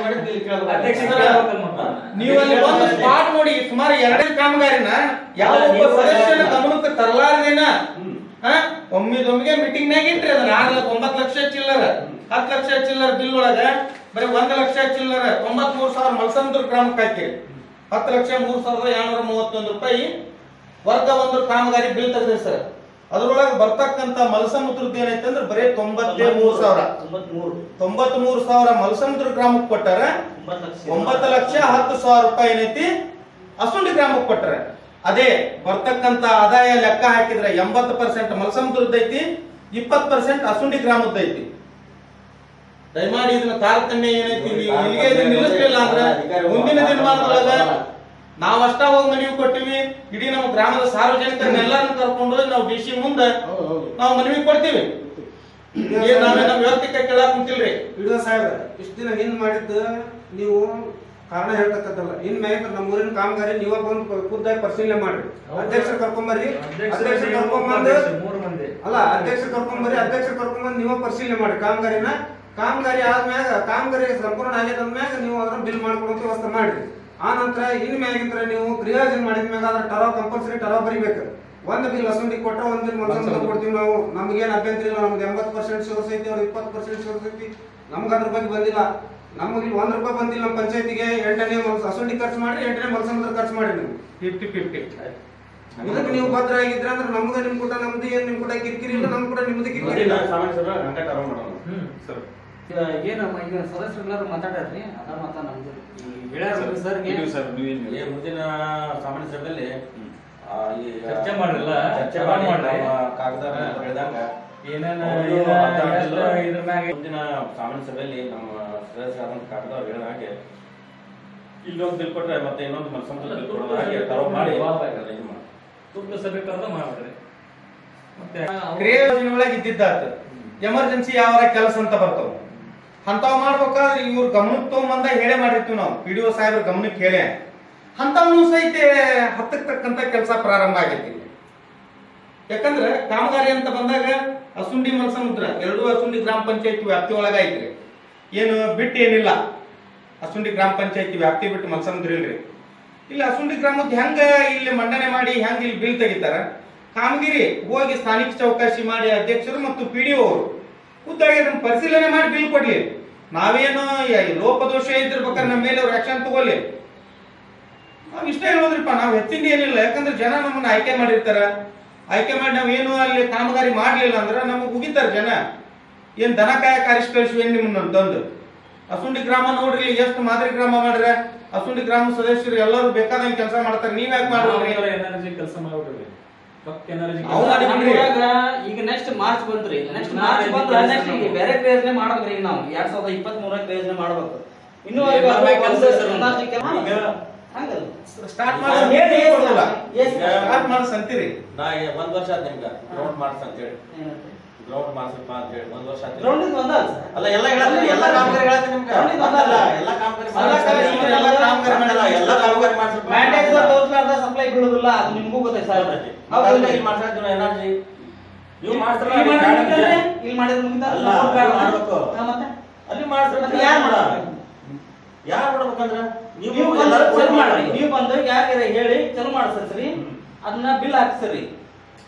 ನೀವು ಅಲ್ಲಿ ಒಂದು ಸ್ಪಾಟ್ ನೋಡಿ ಸುಮಾರು ಎರಡೇ ಕಾಮಗಾರಿನ ಯಾವ ಒಬ್ಬ ಸದಸ್ಯನ ಗಮನಕ್ಕೆ ತರಲಾರದೇನ ಒಮ್ಮಿದೊಮ್ಮಿಗೆ ಮೀಟಿಂಗ್ ನಾಗ ಇಟ್ರಿ ಅದನ್ನ ಆರು ಲಕ್ಷ ಒಂಬತ್ತು ಲಕ್ಷ ಚಿಲ್ಲರ ಹತ್ತು ಲಕ್ಷ ಚಿಲ್ಲರ ಬಿಲ್ ಒಳಗ ಬರೀ ಒಂದ್ ಲಕ್ಷ ಚಿಲ್ಲರ ತೊಂಬತ್ ಮೂರ್ ಸಾವಿರ ಮಲ್ಸಂದ್ರ ಗ್ರಾಮಕ್ಕೆ ಹಾಕಿ ಹತ್ತು ಲಕ್ಷ ಮೂರ್ ಸಾವಿರದ ಏಳ್ನೂರ ಮೂವತ್ತೊಂದು ರೂಪಾಯಿ ವರ್ಗ ಒಂದು ಕಾಮಗಾರಿ ಬಿಲ್ ತೆಗೆದ್ರಿ ಸರ್ ಅದ್ರೊಳಗೆ ಬರ್ತಕ್ಕಂತ ಮಲಸಮುದ್ರದ್ದು ಏನೈತೆ ಅಂದ್ರೆ ಬರೀ ತೊಂಬತ್ತೇ ಮೂರ್ ಸಾವಿರ ತೊಂಬತ್ ಮೂರ್ ಸಾವಿರ ಮಲಸಮುದ್ರ ಗ್ರಾಮಕ್ಕೆ ಕೊಟ್ಟಾರ ಒಂಬತ್ತು ಲಕ್ಷ ಹತ್ತು ಸಾವಿರ ರೂಪಾಯಿ ಏನೈತಿ ಅಸುಂಡಿ ಗ್ರಾಮಕ್ಕೆ ಕೊಟ್ಟಾರ ಅದೇ ಬರ್ತಕ್ಕಂತ ಆದಾಯ ಲೆಕ್ಕ ಹಾಕಿದ್ರೆ ಎಂಬತ್ತು ಪರ್ಸೆಂಟ್ ಮಲಸಮುದ್ರದ್ದು ಐತಿ ಇಪ್ಪತ್ತು ಪರ್ಸೆಂಟ್ ಅಸುಂಡಿ ಗ್ರಾಮದ್ದು ಐತಿ ದಯಮಾಡಿ ಇದನ್ನ ತಾರತಮ್ಯ ಏನೈತಿ ನೀವು ಇಲ್ಲಿಗೆ ಇದನ್ನ ನಿಲ್ಲಿಸ್ಲಿಲ್ಲ ಅಂದ್ರೆ ಮುಂದಿನ ದಿನಮಾನದೊಳಗ ನಾವಷ್ಟ ಹೋಗಿ ಮನವಿ ಕೊಟ್ಟಿವಿ ಇಡೀ ನಮ್ಮ ಗ್ರಾಮದ ಸಾರ್ವಜನಿಕರನ್ನೆಲ್ಲಾರನ್ನು ಕರ್ಕೊಂಡು ಹೋಗಿ ನಾವು ಡಿ ಸಿ ಮುಂದೆ ನಾವು ಮನವಿ ಕೊಡ್ತೀವಿ ಏನ್ ನಾವೇ ನಮ್ಮ ವ್ಯಕ್ತಿಕ ಕೇಳಾಕ್ ಕುಂತಿಲ್ರಿ ವಿಡಿಯೋ ಸಾಹೇಬ್ರ ಇಷ್ಟ ದಿನ ಹಿಂದ್ ಮಾಡಿದ್ದು ನೀವು ಕಾರಣ ಹೇಳ್ತಕ್ಕಂಥಲ್ಲ ಇನ್ ಮ್ಯಾಗ ನಮ್ಮ ಊರಿನ ಕಾಮಗಾರಿ ನೀವ ಬಂದು ಖುದ್ದಾಗಿ ಪರಿಶೀಲನೆ ಮಾಡ್ರಿ ಅಧ್ಯಕ್ಷರು ಕರ್ಕೊಂಬರ್ರಿ ಅಧ್ಯಕ್ಷರು ಕರ್ಕೊಂಬಂದು ಅಲ್ಲ ಅಧ್ಯಕ್ಷರು ಕರ್ಕೊಂಬರ್ರಿ ಅಧ್ಯಕ್ಷರು ಕರ್ಕೊಂಬಂದು ನೀವ ಪರಿಶೀಲನೆ ಮಾಡ್ರಿ ಕಾಮಗಾರಿನ ಕಾಮಗಾರಿ ಆದ್ಮ್ಯಾಗ ಕಾಮಗಾರಿ ಸಂಪೂರ್ಣ ಆಗ್ಯದ ಅಂದ್ಮ್ಯಾಗ ನೀವು ಅದನ್ನ ಬಿಲ್ ಮಾಡ್ಕೊಡೋ ವ್ಯವಸ್ಥೆ ಮಾಡ್ರಿ ಆ ನಂತರ ಇನ್ ಮ್ಯಾಗಿಂದ್ರ ನೀವು ಕ್ರಿಯಾಜನ ಮಾಡಿದ ಮ್ಯಾಗ ಅದ್ರ ಟರೋ ಕಂಪಲ್ಸರಿ ಟರೋ ಬರಿಬೇಕು ಒಂದ್ ಬಿಲ್ ಅಸಂಡಿ ಕೊಟ್ರೆ ಒಂದ್ ಬಿಲ್ ಮಲ್ಸಂದ್ರ ಕೊಡ್ತೀವಿ ನಾವು ನಮ್ಗೇನ್ ಅಭ್ಯಂತರ ಇಲ್ಲ ನಮ್ದು ಎಂಬತ್ತು ಪರ್ಸೆಂಟ್ ಸೋರ್ಸ್ ಐತಿ ಅವ್ರ ಇಪ್ಪತ್ತು ಪರ್ಸೆಂಟ್ ಸೋರ್ಸ್ ಐತಿ ನಮ್ಗೆ ಅದ್ರ ಬಗ್ಗೆ ಬಂದಿಲ್ಲ ನಮ್ಗೆ ಇಲ್ಲಿ ಒಂದ್ ರೂಪಾಯಿ ಬಂದಿಲ್ಲ ನಮ್ಮ ಪಂಚಾಯತಿಗೆ ಎಂಟನೇ ಮಲ್ಸ ಅಸಂಡಿ ಖರ್ಚು ಮಾಡಿ ಎಂಟನೇ ಮಲ್ಸಂದ್ರ ಖರ್ಚು ಮಾಡಿ ನೀವು ಫಿಫ್ಟಿ ಫಿಫ್ಟಿ ಇದಕ್ಕೆ ನೀವು ಭದ್ರ ಆಗಿದ್ರೆ ಅಂದ್ರೆ ನಮ್ಗೆ ನಿಮ್ ಕೂಡ ನಮ್ದು ಏನ್ ನಿಮ್ ಕೂಡ ಕಿರಿಕಿರಿ ಇಲ್ಲ ನಮ್ ಕೂಡ ನಿಮ್ದು ಕಿರಿಕಿರಿ ಇಲ್ಲ ಏನು ಈಗ ಸದಸ್ಯರೆಲ್ಲರೂ ಮಾತಾಡ್ರಿ ಅದ ಮಾತ ನಮ್ದು ಹೇಳ್ಯಾರ ಸರ್ ಈ ಮುಂದಿನ ಸಾಮಾನ್ಯ ಸಭೆಯಲ್ಲಿ ಆ, ಈ ಚರ್ಚೆ ಮಾಡ್ರಲ್ಲ? ಚರ್ಚೆ ಚರ್ಚೆ ಮಾಡಿ ಮಾಡ್ರಿ. ನಮ್ಮ ಕಾಗದ ಬೆಳೆದಾಗ ಏನೇನು ಅವ್ರು ಏನ- ಮಾತಾಡ್ತಿಲ್ಲ. ಎಷ್ಟು ಇದ್ರ ಮ್ಯಾಗ ಮುಂದಿನ ಸಾಮಾನ್ಯ ಸಭೆಯಲ್ಲಿ ನಮ್ಮ ಸದಸ್ಯರಾದಂತ ಕಾಗದ ಅವ್ರು ಹೇಳಿದ ಹಾಗೆ ಇಲ್ಲೊಂದು ಬಿಲ್ ಕೊಟ್ರೆ ಮತ್ತೆ ಇನ್ನೊಂದು ಮನಸ್ಸಂತ ಬಿಲ್ ಕೊಡೋ ಹಾಗೆ ತರೋ ಮಾಡಿ ಅದನ್ನ ಇದು ಮಾಡಿ. ತುರ್ತು ಸಭೆ ಕರೆದ ಮಾಡ್ಬಿಡ್ರಿ ಮತ್ತೆ ಕ್ರಿಯಾ ಯೋಜನೆ ಒಳಗೆ ಇದ್ದಿದ್ದಾತ ಎಮರ್ಜೆನ್ಸಿ ಯಾವ ಕೆಲಸ ಅಂತ ಬರ್ತಾವ ಅಂತಾವ್ ಮಾಡ್ಬೇಕಾದ್ರೆ ಇವ್ರ ಗಮನಕ್ಕೆ ತಗೊಂಬಂದ ಹೇಳೇ ಮಾಡಿರ್ತೀವಿ ನಾವು ಪಿ ಡಿ ಒ ಸಾಹೇಬ್ರ ಗಮನಕ್ಕೆ ಹೇಳೇ ಅಂತವನು ಸಹಿತ ಹತ್ತಕ್ ತಕ್ಕಂತ ಕೆಲಸ ಪ್ರಾರಂಭ ಆಗೈತಿ ಯಾಕಂದ್ರೆ ಕಾಮಗಾರಿ ಅಂತ ಬಂದಾಗ ಅಸುಂಡಿ ಮಲ್ಸಮುದ್ರ ಎರಡು ಅಸುಂಡಿ ಗ್ರಾಮ ಪಂಚಾಯತಿ ವ್ಯಾಪ್ತಿ ಒಳಗ ಐತ್ರಿ ಏನು ಬಿಟ್ಟು ಏನಿಲ್ಲ ಅಸುಂಡಿ ಗ್ರಾಮ ಪಂಚಾಯತಿ ವ್ಯಾಪ್ತಿ ಬಿಟ್ಟು ಮಲ್ಸಮುದ್ರ ಇಲ್ರಿ ಇಲ್ಲಿ ಅಸುಂಡಿ ಗ್ರಾಮದ ಹೆಂಗ ಇಲ್ಲಿ ಮಂಡನೆ ಮಾಡಿ ಹೆಂಗ ಇಲ್ಲಿ ಬಿಲ್ ತೆಗಿತಾರ ಕಾಮಗಿರಿ ಹೋಗಿ ಸ್ಥಾನಿಕ ಚೌಕಾಸಿ ಮಾಡಿ ಅಧ್ಯಕ್ಷರು ಮತ್ತು ಪಿ ಡಿ ಅವರು ಖುದ್ದಾಗಿ ಅದನ್ನ ಪರಿಶೀಲನೆ ಮಾಡಿ ಬಿಲ್ ಕೊಡ್ಲಿ ನಾವೇನು ಯ- ಲೋಪದೋಷ ಇದ್ದಿರ್ಬೇಕಾದ್ರೆ ನಮ್ಮ ಮೇಲೆ ಅವ್ರು ಆಕ್ಷನ್ ತಗೊಳ್ಳಿ ನಾವ್ ಇಷ್ಟ ಹೇಳೋದ್ರಿಪ್ಪ ನಾವು ಹೆಚ್ಚಿಂದ ಏನಿಲ್ಲ ಯಾಕಂದ್ರೆ ಜನ ನಮ್ಮನ್ನ ಆಯ್ಕೆ ಮಾಡಿರ್ತಾರ ಆಯ್ಕೆ ಮಾಡಿ ನಾವ್ ಏನು ಅಲ್ಲಿ ಕಾಮಗಾರಿ ಮಾಡ್ಲಿಲ್ಲ ಅಂದ್ರೆ ನಮಗ್ ಉಗಿತಾರ ಜನ ಏನ್ ದನ ಕಾಯ ಕಾರಿಸಿ ಕಳಿಸುವೇನ್ ನಿಮ್ಮನ್ನ ತಂದು ಅಸುಂಡಿ ಗ್ರಾಮ ನೋಡ್ರಿ ಎಷ್ಟು ಮಾದರಿ ಗ್ರಾಮ ಮಾಡ್ರ ಅಸುಂಡಿ ಗ್ರಾಮ ಸದಸ್ಯರು ಎಲ್ಲರೂ ಬೇಕಾದಂಗೆ ಕೆಲಸ ಮಾಡ್ತಾರೆ ನೀವ್ ಯಾಕೆ ಮಾಡ್ರಿ ಎನರ್ಜಿ ಕೆಲಸ ಮಾಡ್ಬಿಡ್ರಿ ರೊಕ್ಕ ಎನರ್ಜಿ ಅವ್ರು ಮಾಡಿ ಬಿಡ್ರಿ. ಈಗ ನೆಕ್ಸ್ಟ್ ಮಾರ್ಚ್ ಬಂತ್ರಿ ನೆಕ್ಸ್ಟ್ ಮಾರ್ಚ್ ಬಂದ್ರೆ ನೆಕ್ಸ್ಟ್ ಈಗ ಬೇರೆ ಕ್ರಿಯೋಜನೆ ಮಾಡ್ಬೇಕ್ರಿ ಈಗ ನಾವು ಎರಡ್ ಸಾವಿರದ ಇಪ್ಪತ್ತ್ ಮೂರ ಕ್ರಿಯೋಜನೆ ಮಾಡ್ಬೇಕು ಇನ್ನೂ ಏನ್ ಮಾಡ್ಬೇಕು ಕೆಲ್ಸ ಸರ್? ಅಂದಾಜು ಕೆಲ್ಸ ಈಗ ಹಂಗಲ್ಲ. ಸ್ಟಾರ್ಟ್ ಹಾ, ಹೇಳಿ, ಎಸ್ ಸರ್. ಸ್ಟಾರ್ಟ್ ಮಾಡಸ್ ಅಂತೀರಿ ನಾ ಈ ಒಂದ್ ವರ್ಷ ಆದ್ ನಿಮ್ಗ ಗ್ರೌಂಡ್ ಮಾಡ್ಸ ಅಂತ ಹೇಳಿ ಏನಂತೆ? ಗ್ರೌಂಡ್ ಮಾಡ್ಸಪ್ಪ ಅಂತ ಹೇಳಿ ಒಂದ್ ವರ್ಷ ಆಯ್ತು Ground ಇದ್ ಒಂದಲ್ಲ ಸರ್? ಅಲ್ಲ ಎಲ್ಲ ಹೇಳತ್ತೀನಿ ಎಲ್ಲ ಕಾಮಗಾರಿ ಹೇಳತ್ತೀನಿ ನಿಮ್ಗೆ Ground ಇದ್ ಒಂದಲ್ಲ. ಎಲ್ಲ ಕಾಮಗಾರಿ ಅಲ್ಲ, ಮಾಡ್ಸಲ್ಲ. ಸರ್, ಎಲ್ಲ ಕಾಮಗಾರಿ ಮಾಡಲ್ಲ, ಎಲ್ಲ ಕಾಮಗಾರಿ ಮಾಡ್ಸಪ್ಪ Mandate ಗಳು ತೋರ್ಸ್ಲಾರ್ದ ಸಪ್ಲೈ ಬೀಳುದಿಲ್ಲ ಅದು ನಿಮ್ಗೂ ಗೊತ್ತೈತೆ ಸರ್ ಹೌದಲ್ಲ ಇಲ್ಲಿ ಮಾಡ್ತಾ ಇದ್ದೀವಿ ಎನರ್ಜಿ ನೀವು ಮಾಡ್ತಾರಲ್ಲ ಇಲ್ಲಿ ಅಲ್ಲಿ ಮಾಡಿದ್ರೆ ಬ್ಯಾಡ ಮುಗಿತಲ್ರಿ? ಇಲ್ಲಿ ಮಾಡಿದ್ರೆ ಮುಗಿತ ಅಲ್ಲ, ಅಲ್ಲಿ ಮಾಡ್ಬೇಕು. ಮತ್ತೆ ಅಲ್ಲಿ ಮಾಡ್ತಾರೆ ಮತ್ತೆ ಯಾರ್ ಮಾಡೋದು? ಯಾರು ಮಾಡ್ಬೇಕಂದ್ರ ನೀವು ನೀವು ಬಂದು ಎಲ್ಲರೂ ಚಲೋ ಕೂಡಿ ಮಾಡ್ರಿ ಮಾಡ್ಬೇಕು. ನೀವು ಬಂದು ಯಾರ್ಯಾರ ಹೇಳಿ ಚಲೋ ಮಾಡಿಸ್ರಿ ಅದನ್ನ ಬಿಲ್ ಹಾಕ್ಸ್ರಿ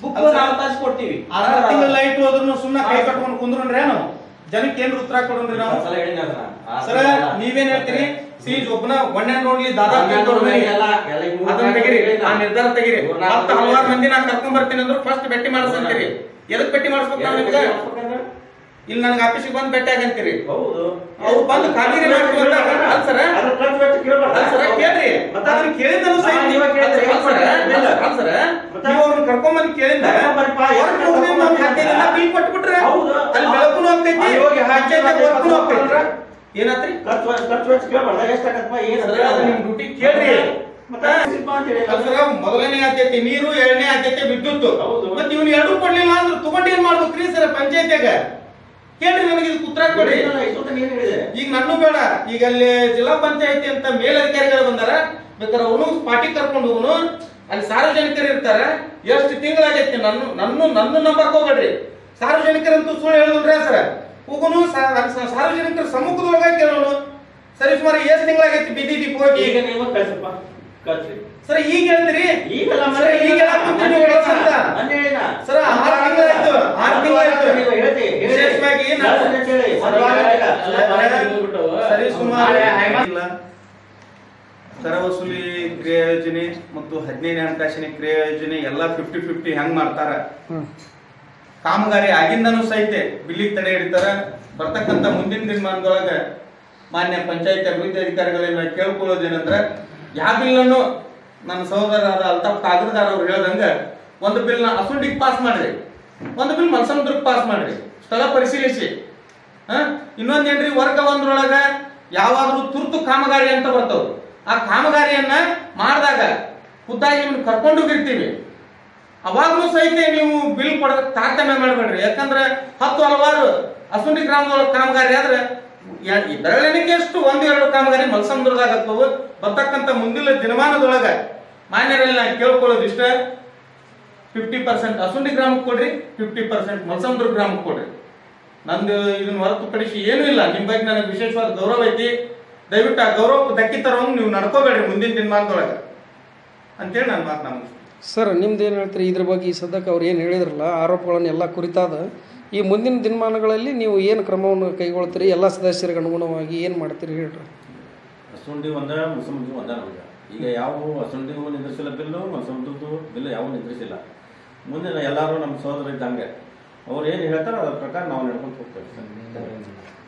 ಬುಕ್ ಅಲ್ಲ ಸರ್. ನಾವು ತರ್ಸಿ ಕೊಡ್ತೀವಿ ಆರು ತಿಂಗಳ ಲೈಟ್ ಹೋದ್ರು ಸುಮ್ಮನೆ ಕೈ ಕಟ್ಕೊಂಡು ಕುಂದ್ರನ್ರಿ ಏನು ಜನಕ್ಕೆ ಏನ್ ಉತ್ತರ ಕೊಡೋಣ್ರಿ ನಾವು ಸಲ ಹೇಳಿದ್ದೆ ಅದನ್ನ. ಆ ಸರ ಸಲ ಎಲ್ಲ- ನೀವೇನ್ ಹೇಳ್ತೀರಿ ಸಿ ಒಬ್ಬನ ಒನ್ ಅಂಡ್ ಓನ್ಲಿ ದಾದಾ One and only ಎಲ್ಲ- ಎಲ್ಲ ಈ ಮೂರ್ ಅದನ್ನ ನಾಲ್ಕು ತೆಗಿರಿ ಹೇಳಿಲ್ಲ. ಆ ನಿರ್ಧಾರ ತೆಗಿರಿ ಮೂರ್ ನಾಲ್ಕು ಮತ್ತೆ ಹಲವಾರು ಮಂದಿ ನಾನು ಕರ್ಕೊಂಡ್ ಬರ್ತೀನಿ ಅಂದ್ರೆ ಫಸ್ಟ್ ಭೇಟಿ ಮಾಡಿಸ್ಕೊಂತೀರಿ ಎದಕ್ ಭೇಟಿ ಮಾಡಿಸ್ಬೇಕು ನಾವು ನಿಮ್ಗೆ ಇಲ್ಲಿ ನನಗೆ ಆಫೀಸಿಗೆ ಬಂದು ಭೇಟಿ ಆಗಂತೀರಿ ಹೌದು ಅವ್ರು ಬಂದು ಕಾವೇರಿ ಮಾಡ್ಕೊಂಡು ಅಲ್ಲ ಸರ ಅದ್ರ ಖರ್ಚು ವೆಚ್ಚ ಕೇಳ್ಬಾರ್ದು. ಅಲ್ಲ ಸರ ಕೇಳ್ರಿ ಮತ್ತೆ ಅದನ್ನ ಕೇಳಿದ್ದನು ಸಹಿತ ಹಾ, ನೀವೇ ಕೇಳಿದ್ರಿ. ಅಲ್ಲ ಸರ, ಅಲ್ಲ ಅಲ್ಲ ಸರ ಮತ್ತೆ? ನೀವು ಅವ್ರನ್ನ ಕರ್ಕೊಂಡ್ ಬಂದು ಕೇಳಿದ್ದ ಕರ್ಕೊಂಡ್ ಬರ್ರಿ, ಹೊರಗೆ ಹೋಗೋದ್ರಿಂದ ಒಂದು ಹದಿನೈದು ದಿನ ಬಿಲ್ ಕೊಟ್ಬಿಟ್ರೆ ಹೌದು. ಅಲ್ಲಿ ಬೆಳಕುನು ಆಗ್ತೈತಿ ಅಲ್ಲಿ ಹೋಗಿ ಹಾಕಿ ಪಂಚಾಯ್ತಿ ವರ್ಕ್ನು ಆಗ್ತೈತಿ ಏನಾತ್ರಿ ಖರ್ಚು ವೆಚ್ಚ- ಖರ್ಚು ವೆಚ್ಚ ಕೇಳ್ಬಾರ್ದ ಎಷ್ಟಾಗತ್ತಪ್ಪ ಏನು ಸರ, ಅದು ನಿಮ್ ಡ್ಯೂಟಿ ಕೇಳ್ರಿ ಮತ್ತೆ ಶಿಲ್ಪ ಅಂತ ಹೇಳಿ ಅಲ್ಲ ಸರ, ಮೊದಲನೇ ಆದ್ಯತೆ ನೀರು ಎರಡನೇ ಆದ್ಯತೆ ವಿದ್ಯುತ್ ಹೌದು. ಮತ್ತೆ ಇವ್ನು ಎರಡು ಕೊಡ್ಲಿಲ್ಲ ಅಂದ್ರೆ ತಗೊಂಡು ಏನ್ ಮಾಡ್ಬೇಕ್ರಿ ಸರ್ ಪಂಚಾಯತ್ಯಾಗ ಕೇಳ್ರಿ ನನಗೆ ಇದಕ್ಕೆ ಉತ್ತರ ಕೊಡಿ ಇಲ್ಲ, ಇಷ್ಟೊತ್ತು ನೀನ್ ಹೇಳಿದೆ ಈಗ ನನ್ನೂ ಬೇಡ ಈಗ ಅಲ್ಲಿ ಜಿಲ್ಲಾ ಪಂಚಾಯತಿ ಅಂತ ಮೇಲಧಿಕಾರಿಗಳು ಬಂದಾರ ಬೇಕಾದ್ರೆ ಅವನು ಪಾರ್ಟಿ ಕರ್ಕೊಂಡು ಹೋಗುನು ಅಲ್ಲಿ ಸಾರ್ವಜನಿಕರು ಇರ್ತಾರ ಎಷ್ಟು ತಿಂಗಳಾಗೈತಿ ನನ್ನ ನನ್ನ ನನ್ನ ನಂಬರ್ ಹೋಗ್ಬೇಡ್ರಿ ಸಾರ್ವಜನಿಕರಂತೂ ಸುಳ್ಳು ಹೇಳಿದ್ರೆ ಸರ್ ಹೋಗುನು ಸಾ- ಅಲ್ಲಿ ಸಾ- ಸಾರ್ವಜನಿಕರ ಸಮ್ಮುಖದೊಳಗೆ ಕೇಳೋನು ಸರಿ ಸುಮಾರು ಎಷ್ಟು ತಿಂಗಳಾಗೈತಿ ಬಿದಿ ದೀಪ ಹೋಗಿ ಈಗ ನೀವು ಕಳ್ಸಪ್ಪ ಕಳ್ಸಿ ಸರ್ ಈಗ ಹೇಳ್ತೀರಿ ಈಗಲ್ಲ ಸರ್, ಈಗ ಹೇಳಕ್ಕಂತ ನೀವು ಕಳ್ಸಂತ. ಮೊನ್ನೆ ಹೇಳಿದ. ಸರ್, ಆರು ತಿಂಗಳಾಯ್ತು, ಆರು ತಿಂಗಳಾಯ್ತು. ನೀವು ಹೇಳ್ತಿ, ಹೇಳಿ. ವಿಶೇಷವಾಗಿ ನಾನು- ಕಳ್ಸಿ ಅಂತ ಹೇಳಿ. ಸರ್, ಈಗ ಅಲ್ಲ, ಬಾಯಿ ಮುಗ್ಬಿಟ್ಟು. ಸರಿ ಸುಮಾರು ನಾಳೆ ಹೈಮ- ಇಲ್ಲ ಕರ ವಸೂಲಿ ಕ್ರಿಯಾ ಯೋಜನೆ ಮತ್ತು ಹದಿನೈದನೇ ಹಣಕಾಸಿನ ಕ್ರಿಯಾ ಯೋಜನೆ ಎಲ್ಲ ಫಿಫ್ಟಿ ಫಿಫ್ಟಿ ಹೆಂಗ್ ಮಾಡ್ತಾರ ಹ್ಮ್. ಕಾಮಗಾರಿ ಆಗಿಂದನೂ ಸಹಿತ ಬಿಲ್ಲಿಗೆ ತಡೆ ಹಿಡಿತಾರ ಬರ್ತಕ್ಕಂಥ ಮುಂದಿನ ದಿನಮಾನದೊಳಗ ಮಾನ್ಯ ಪಂಚಾಯತ್ ಅಭಿವೃದ್ಧಿ ಅಧಿಕಾರಿಗಳೆಲ್ಲ ಕೇಳ್ಕೊಳ್ಳೋದೇನಂದ್ರ ಯಾವ ಬಿಲ್ಲನ್ನು ನನ್ನ ಸಹೋದರರಾದ ಅಲ್ತಾಫ್ ಕಾಗದಗಾರ್ ಅವ್ರು ಹೇಳ್ದಂಗ ಒಂದು ಬಿಲ್ನ ಅಸುಂಡಿಗೆ ಪಾಸ್ ಮಾಡ್ರಿ ಒಂದು ಬಿಲ್ ಮಲ್ಸಮುದ್ರಕ್ಕೆ ಪಾಸ್ ಮಾಡ್ರಿ ಸ್ಥಳ ಪರಿಶೀಲಿಸಿ ಹ? ಇನ್ನೊಂದೇನ್ರಿ ವರ್ಗ ಒಂದ್ರೊಳಗ ಯಾವಾದ್ರೂ ತುರ್ತು ಕಾಮಗಾರಿ ಅಂತ ಬರ್ತಾವ ಆ ಕಾಮಗಾರಿಯನ್ನ ಮಾಡಿದಾಗ ಖುದ್ದಾಗಿ ನಿಮ್ಗೆ ಕರ್ಕೊಂಡು ಹೋಗಿರ್ತೀವಿ ಅವಾಗ್ಲೂ ಸಹಿತ ನೀವು ಬಿಲ್ ಕೊಡ ತಾರತಮ್ಯ ಮಾಡಬೇಡ್ರಿ ಯಾಕಂದ್ರೆ ಹತ್ತು ಹಲವಾರು ಅಸುಂಡಿ ಗ್ರಾಮದೊಳಗೆ ಕಾಮಗಾರಿ ಆದ್ರೆ ಯ- ಈ ಬೆರಳೆಣಿಕೆಯಷ್ಟು ಒಂದು ಎರಡು ಕಾಮಗಾರಿ ಮಲ್ಸಂದ್ರದಾಗ ಆಗ್ತವು ಬರ್ತಕ್ಕಂಥ ಮುಂದಿನ ದಿನಮಾನದೊಳಗ ಮಾನ್ಯರಲ್ಲಿ ನಾನು ಕೇಳ್ಕೊಳ್ಳೋದು ಇಷ್ಟ ಫಿಫ್ಟಿ ಪರ್ಸೆಂಟ್ ಅಸುಂಡಿ ಗ್ರಾಮಕ್ಕೆ ಕೊಡ್ರಿ ಫಿಫ್ಟಿ ಪರ್ಸೆಂಟ್ ಮಲ್ಸಂದ್ರ ಗ್ರಾಮಕ್ಕೆ ಕೊಡ್ರಿ ನಂದು ಇದನ್ನ ಹೊರತುಪಡಿಸಿ ಏನೂ ಇಲ್ಲ ನಿಮ್ಮ ಬಗ್ಗೆ ನನಗೆ ವಿಶೇಷವಾದ ಗೌರವ ಐತಿ ದಯವಿಟ್ಟು ಆ ಗೌರವ ದಕ್ಕಿ ತರೋಂಗ್ ನೀವು ನಡ್ಕೋಬೇಡ್ರಿ ಮುಂದಿನ ದಿನಮಾನದೊಳಗೆ ಅಂತೇಳಿ ನಾನು ಮಾತು ನಮ್ಗೆ ಸರ್ ನಿಮ್ದು ಏನು ಹೇಳ್ತೀರಿ ಇದ್ರ ಬಗ್ಗೆ ಈ ಸದ್ಯಕ್ಕೆ ಅವ್ರು ಏನು ಹೇಳಿದ್ರಲ್ಲ ಆರೋಪಗಳನ್ನೆಲ್ಲ ಕುರಿತಾದ ಈ ಮುಂದಿನ ದಿನಮಾನಗಳಲ್ಲಿ ನೀವು ಏನು ಕ್ರಮವನ್ನು ಕೈಗೊಳ್ತೀರಿ ಎಲ್ಲ ಸದಸ್ಯರಿಗೆ ಅನುಗುಣವಾಗಿ ಏನು ಮಾಡ್ತೀರಿ ಹೇಳ್ರಿ ಅಸುಂಡಿ ಒಂದ ಮುಸಮುಂಡಿ ಒಂದ ನಮ್ಗೆ ಈಗ ಯಾವ ಅಸುಂಡಿಗೂ ನಿಂದ್ರಿಸಿಲ್ಲ ಬಿಲ್ಲು ಮುಸಮುಂಡಿದು ಬಿಲ್ ಯಾವ ನಿಂದ್ರಿಸಿಲ್ಲ ಮುಂದೆ ಎಲ್ಲರೂ ನಮ್ಮ ಸೋದರ ಇದ್ದಂಗೆ ಅವ್ರು ಏನು ಹೇಳ್ತಾರೋ ಅದ್ರ ಪ್ರಕಾರ ನಾವು ನಡ್ಕೊಂಡು ಹೋಗ್ತೇವೆ ಸರ್